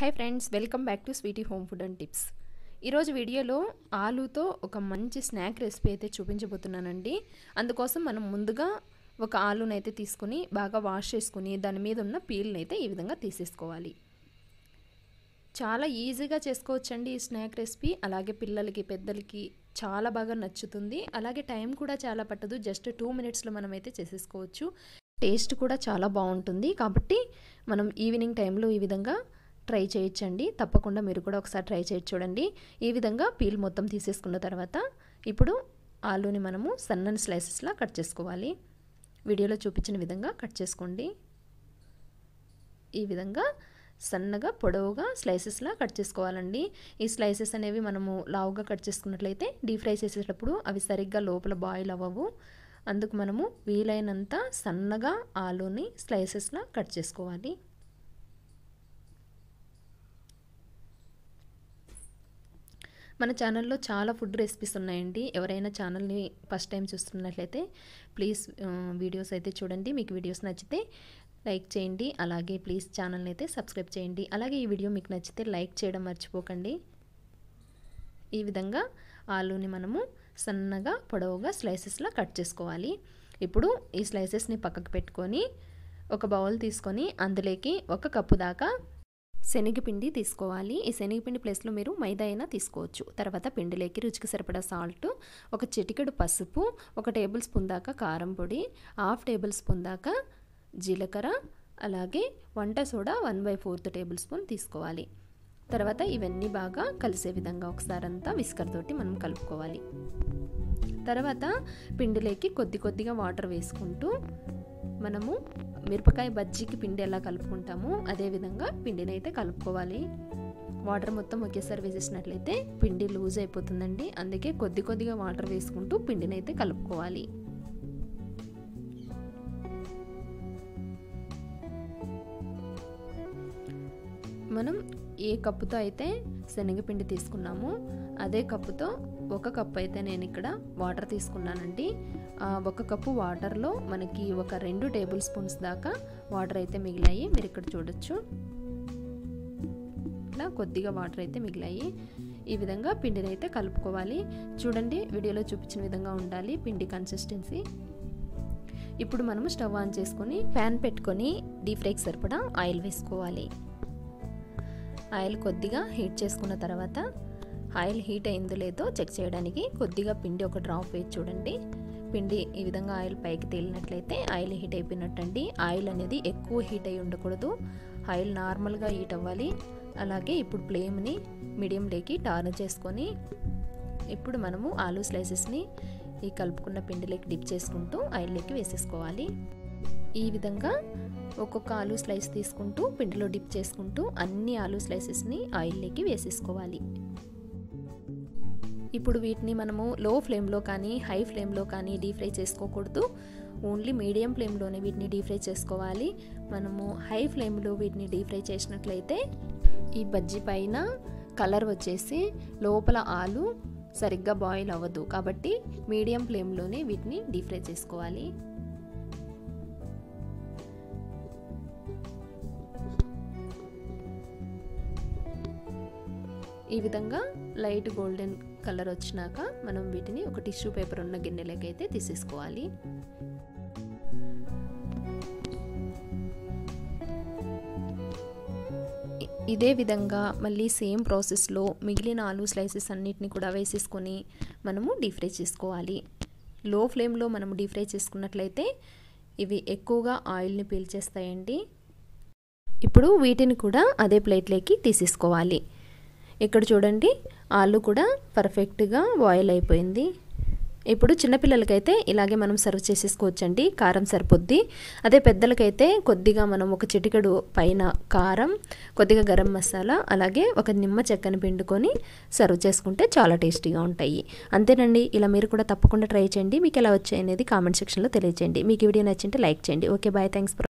hi friends welcome back to sweety home food and tips ఈరోజు వీడియోలో ఆలూతో ఒక మంచి స్నాక్ రెసిపీ అయితే చూపించబోతున్నానండి అందుకోసం మనం ముందుగా ఒక ఆలూని అయితే తీసుకుని బాగా వాష్ చేసుకుని దాని మీద ఉన్న పీల్ని అయితే ఈ విధంగా తీసేసుకోవాలి చాలా ఈజీగా చేసుకోవచ్చండి ఈ స్నాక్ రెసిపీ అలాగే పిల్లలకి పెద్దలకి చాలా బాగా నచ్చుతుంది అలాగే టైం కూడా చాలా పట్టదు జస్ట్ టూ మినిట్స్లో మనం అయితే చేసేసుకోవచ్చు టేస్ట్ కూడా చాలా బాగుంటుంది కాబట్టి మనం ఈవినింగ్ టైంలో ఈ విధంగా ట్రై చేయొచ్చండి తప్పకుండా మీరు కూడా ఒకసారి ట్రై చేయొచ్చు చూడండి ఈ విధంగా పీల్ మొత్తం తీసేసుకున్న తర్వాత ఇప్పుడు ఆలూని మనము సన్నని స్లైసెస్లా కట్ చేసుకోవాలి వీడియోలో చూపించిన విధంగా కట్ చేసుకోండి ఈ విధంగా సన్నగా పొడవుగా స్లైసెస్లా కట్ చేసుకోవాలండి ఈ స్లైసెస్ అనేవి మనము లావుగా కట్ చేసుకున్నట్లయితే డీప్ ఫ్రై చేసేటప్పుడు అవి సరిగ్గా లోపల బాయిల్ అవ్వవు అందుకు మనము వీలైనంత సన్నగా ఆలూని స్లైసెస్లా కట్ చేసుకోవాలి మన ఛానల్లో చాలా ఫుడ్ రెసిపీస్ ఉన్నాయండి ఎవరైనా ఛానల్ని ఫస్ట్ టైం చూస్తున్నట్లయితే ప్లీజ్ వీడియోస్ అయితే చూడండి మీకు వీడియోస్ నచ్చితే లైక్ చేయండి అలాగే ప్లీజ్ ఛానల్ని అయితే సబ్స్క్రైబ్ చేయండి అలాగే ఈ వీడియో మీకు నచ్చితే లైక్ చేయడం మర్చిపోకండి ఈ విధంగా ఆలూని మనము సన్నగా పొడవుగా స్లైసెస్లా కట్ చేసుకోవాలి ఇప్పుడు ఈ స్లైసెస్ని పక్కకు పెట్టుకొని ఒక బౌల్ తీసుకొని అందులోకి ఒక కప్పు దాకా శనగపిండి తీసుకోవాలి ఈ శనగపిండి ప్లేస్లో మీరు మైదా అయినా తీసుకోవచ్చు తర్వాత పిండిలోకి రుచికి సరిపడా సాల్ట్ ఒక చిటికెడు పసుపు ఒక టేబుల్ స్పూన్ దాకా కారం పొడి హాఫ్ టేబుల్ స్పూన్ దాకా జీలకర్ర అలాగే వంట soda one by fourth tablespoon తీసుకోవాలి తర్వాత ఇవన్నీ బాగా కలిసే విధంగా ఒకసారి అంతా విస్కర్ తోటి మనం కలుపుకోవాలి తర్వాత పిండిలోకి కొద్ది కొద్దిగా వాటర్ వేసుకుంటూ మనము మిరపకాయ బజ్జీకి పిండి ఎలా కలుపుకుంటామో అదేవిధంగా పిండిని అయితే కలుపుకోవాలి వాటర్ మొత్తం ఒకేసారి వేసేసినట్లయితే పిండి లూజ్ అయిపోతుందండి అందుకే కొద్ది కొద్దిగా వాటర్ వేసుకుంటూ పిండిని అయితే కలుపుకోవాలి మనం ఏ కప్పుతో అయితే శనగపిండి తీసుకున్నామో అదే కప్పుతో ఒక కప్పు అయితే నేను ఇక్కడ వాటర్ తీసుకున్నానండి ఒక కప్పు వాటర్లో మనకి ఒక రెండు టేబుల్ స్పూన్స్ దాకా వాటర్ అయితే మిగిలాయి మీరు ఇక్కడ చూడొచ్చు ఇట్లా కొద్దిగా వాటర్ అయితే మిగిలాయి ఈ విధంగా పిండిని అయితే కలుపుకోవాలి చూడండి వీడియోలో చూపించిన విధంగా ఉండాలి పిండి కన్సిస్టెన్సీ ఇప్పుడు మనము స్టవ్ ఆన్ చేసుకొని ప్యాన్ పెట్టుకొని డీప్ ఫ్రైకి సరిపడా ఆయిల్ వేసుకోవాలి ఆయిల్ కొద్దిగా హీట్ చేసుకున్న తర్వాత ఆయిల్ హీట్ అయిందో లేదో చెక్ చేయడానికి కొద్దిగా పిండి ఒక డ్రాప్ వేసి చూడండి పిండి ఈ విధంగా ఆయిల్ పైకి తేలినట్లయితే ఆయిల్ హీట్ అయిపోయినట్టండి ఆయిల్ అనేది ఎక్కువ హీట్ అయి ఉండకూడదు ఆయిల్ నార్మల్గా హీట్ అవ్వాలి అలాగే ఇప్పుడు ఫ్లేమ్ని మీడియంలోకి టర్న్ చేసుకొని ఇప్పుడు మనము ఆలూ స్లైసెస్ని ఈ కలుపుకున్న పిండిలోకి డిప్ చేసుకుంటూ ఆయిల్లోకి వేసేసుకోవాలి ఈ విధంగా ఒక్కొక్క ఆలూ స్లైస్ తీసుకుంటూ పిండిలో డిప్ చేసుకుంటూ అన్ని ఆలూ స్లైసెస్ని ఆయిల్లోకి వేసేసుకోవాలి ఇప్పుడు వీటిని మనము లో ఫ్లేమ్లో కానీ హై ఫ్లేమ్లో కానీ డీప్ ఫ్రై చేసుకోకూడదు ఓన్లీ మీడియం ఫ్లేమ్లోనే వీటిని డీప్ ఫ్రై చేసుకోవాలి మనము హై ఫ్లేమ్లో వీటిని డీప్ ఫ్రై చేసినట్లయితే ఈ బజ్జీ పైన కలర్ వచ్చేసి లోపల ఆలు సరిగ్గా బాయిల్ అవ్వదు కాబట్టి మీడియం ఫ్లేమ్లోనే వీటిని డీప్ ఫ్రై చేసుకోవాలి ఈ విధంగా లైట్ గోల్డెన్ కలర్ వచ్చినాక మనం వీటిని ఒక టిష్యూ పేపర్ ఉన్న గిన్నెలకి అయితే తీసేసుకోవాలి ఇదే విధంగా మళ్ళీ సేమ్ ప్రాసెస్లో మిగిలిన ఆలూ స్లైసెస్ అన్నిటిని కూడా వేసేసుకొని మనము డీప్ ఫ్రై చేసుకోవాలి లో ఫ్లేమ్లో మనం డీప్ ఫ్రై చేసుకున్నట్లయితే ఇవి ఎక్కువగా ఆయిల్ని పీల్చేస్తాయండి ఇప్పుడు వీటిని కూడా అదే ప్లేట్లోకి తీసేసుకోవాలి ఇక్కడ చూడండి ఆలు కూడా పర్ఫెక్ట్గా బాయిల్ అయిపోయింది ఇప్పుడు చిన్నపిల్లలకైతే ఇలాగే మనం సర్వ్ చేసేసుకోవచ్చండి కారం సరిపోద్ది అదే పెద్దలకైతే కొద్దిగా మనం ఒక చిటికెడు పైన కారం కొద్దిగా గరం మసాలా అలాగే ఒక నిమ్మ చెక్కని పిండుకొని సర్వ్ చేసుకుంటే చాలా టేస్టీగా ఉంటాయి అంతేనండి ఇలా మీరు కూడా తప్పకుండా ట్రై చేయండి మీకు ఎలా వచ్చాయి అనేది కామెంట్ సెక్షన్లో తెలియచేయండి మీకు వీడియో నచ్చింటే లైక్ చేయండి ఓకే బాయ్ థ్యాంక్స్